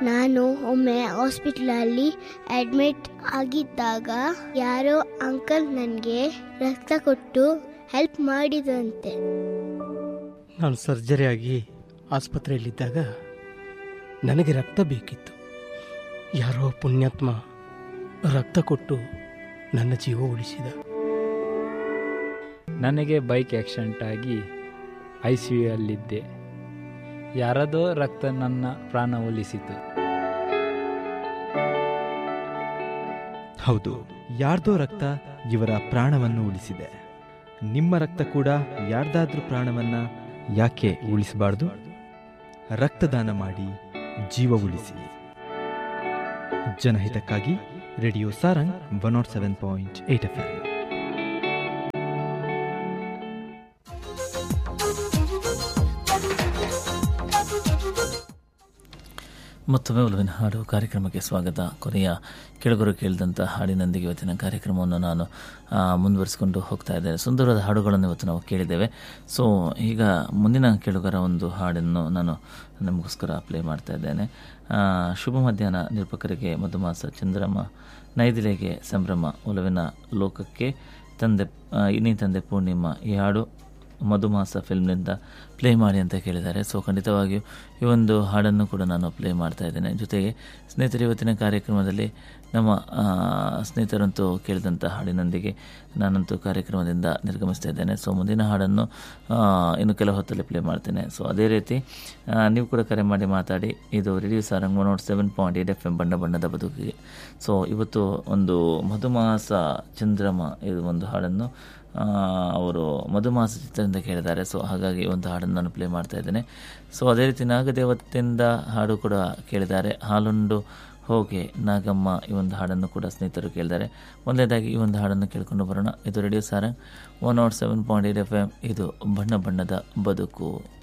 ನಾನು ಒಮ್ಮೆ ಹಾಸ್ಪಿಟ್ಲಲ್ಲಿ ಅಡ್ಮಿಟ್ ಆಗಿದ್ದಾಗ ಯಾರೋ ಅಂಕಲ್ ನನಗೆ ರಕ್ತ ಕೊಟ್ಟು ಹೆಲ್ಪ್ ಮಾಡಿದಂತೆ ನಾನು ಸರ್ಜರಿ ಆಗಿ ಆಸ್ಪತ್ರೆಯಲ್ಲಿದ್ದಾಗ ನನಗೆ ರಕ್ತ ಬೇಕಿತ್ತು ಯಾರೋ ಪುಣ್ಯಾತ್ಮ ರಕ್ತ ಕೊಟ್ಟು ನನ್ನ ಜೀವ ಉಳಿಸಿದ ನನಗೆ ಬೈಕ್ ಆಕ್ಸಿಡೆಂಟ್ ಆಗಿ ಐ ಸಿ ಯುಯಲ್ಲಿದ್ದೆ ಯಾರದೋ ರಕ್ತ ನನ್ನ ಪ್ರಾಣ ಒಲಿಸಿತು ಹೌದು ಯಾರ್ದೋ ರಕ್ತ ಇವರ ಪ್ರಾಣವನ್ನು ಉಳಿಸಿದೆ ನಿಮ್ಮ ರಕ್ತ ಕೂಡ ಯಾರ್ದಾದ್ರೂ ಪ್ರಾಣವನ್ನ ಯಾಕೆ ಉಳಿಸಬಾರ್ದು ರಕ್ತದಾನ ಮಾಡಿ ಜೀವ ಉಳಿಸಿ ಜನಹಿತಕ್ಕಾಗಿ radio Sarang one nought seven point eight F M ಮತ್ತೊಮ್ಮೆ ಒಲವಿನ ಹಾಡು ಕಾರ್ಯಕ್ರಮಕ್ಕೆ ಸ್ವಾಗತ ಕೊನೆಯ ಕೆಳಗರು ಕೇಳಿದಂಥ ಹಾಡಿನೊಂದಿಗೆ ಇವತ್ತಿನ ಕಾರ್ಯಕ್ರಮವನ್ನು ನಾನು ಆ, ಮುಂದುವರಿಸಿಕೊಂಡು ಹೋಗ್ತಾ ಇದ್ದೇನೆ ಸುಂದರವಾದ ಹಾಡುಗಳನ್ನು ಇವತ್ತು ನಾವು ಕೇಳಿದ್ದೇವೆ ಸೊ ಈಗ ಮುಂದಿನ ಕೆಳಗರ ಒಂದು ಹಾಡನ್ನು ನಾನು ನಿಮಗೋಸ್ಕರ ಪ್ಲೇ ಮಾಡ್ತಾ ಇದ್ದೇನೆ ಆ, ಶುಭ ಮಧ್ಯಾಹ್ನ ನಿರೂಪಕರಿಗೆ ಮಧುಮಾಸ ಚಂದ್ರಮ್ಮ ನೈದಿಲೆಗೆ ಸಂಭ್ರಮ ಒಲವಿನ ಲೋಕಕ್ಕೆ ತಂದೆ ಆ, ಇನ್ನಿ ತಂದೆ ಪೂರ್ಣಿಮಾ ಈ ಹಾಡು ಮಧುಮಾಸ ಫಿಲ್ಮ್ನಿಂದ ಪ್ಲೇ ಮಾಡಿ ಅಂತ ಕೇಳಿದ್ದಾರೆ ಸೊ ಖಂಡಿತವಾಗಿಯೂ ಈ ಒಂದು ಹಾಡನ್ನು ಕೂಡ ನಾನು ಪ್ಲೇ ಮಾಡ್ತಾ ಇದ್ದೇನೆ ಜೊತೆಗೆ ಸ್ನೇಹಿತರು ಇವತ್ತಿನ ಕಾರ್ಯಕ್ರಮದಲ್ಲಿ ನಮ್ಮ ಆ, ಸ್ನೇಹಿತರಂತೂ ಕೇಳಿದಂಥ ಹಾಡಿನೊಂದಿಗೆ ನಾನಂತೂ ಕಾರ್ಯಕ್ರಮದಿಂದ ನಿರ್ಗಮಿಸ್ತಾ ಇದ್ದೇನೆ ಸೊ ಮುಂದಿನ ಹಾಡನ್ನು ಆ, ಇನ್ನು ಕೆಲವು ಹೊತ್ತಲ್ಲಿ ಪ್ಲೇ ಮಾಡ್ತೇನೆ ಸೊ ಅದೇ ರೀತಿ ಆ, ನೀವು ಕೂಡ ಕರೆ ಮಾಡಿ ಮಾತಾಡಿ ಇದು radio Sarang one nought seven point eight F M ಬಣ್ಣ ಬಣ್ಣದ ಬದುಕಿಗೆ ಸೊ ಇವತ್ತು ಒಂದು ಮಧುಮಾಸ ಚಂದ್ರಮ ಇದು ಒಂದು ಹಾಡನ್ನು ಆ, ಅವರು ಮಧುಮಾಸ ಚಿತ್ರದಿಂದ ಕೇಳಿದ್ದಾರೆ ಸೊ ಹಾಗಾಗಿ ಒಂದು ಹಾಡನ್ನು ನಾನು ಪ್ಲೇ ಮಾಡ್ತಾ ಇದ್ದೇನೆ ಸೊ ಅದೇ ರೀತಿ ನಾಗದೇವತೆಯಿಂದ ಹಾಡು ಕೂಡ ಕೇಳಿದ್ದಾರೆ ಹಾಲುಂಡು ಹೋಗೆ ನಾಗಮ್ಮ ಈ ಒಂದು ಹಾಡನ್ನು ಕೂಡ ಸ್ನೇಹಿತರು ಕೇಳಿದ್ದಾರೆ ಮೊದಲನೇದಾಗಿ ಈ ಒಂದು ಹಾಡನ್ನು ಕೇಳ್ಕೊಂಡು ಬರೋಣ ಇದು radio Sarang one nought seven point eight F M ಇದು ಬಣ್ಣ ಬಣ್ಣದ ಬದುಕು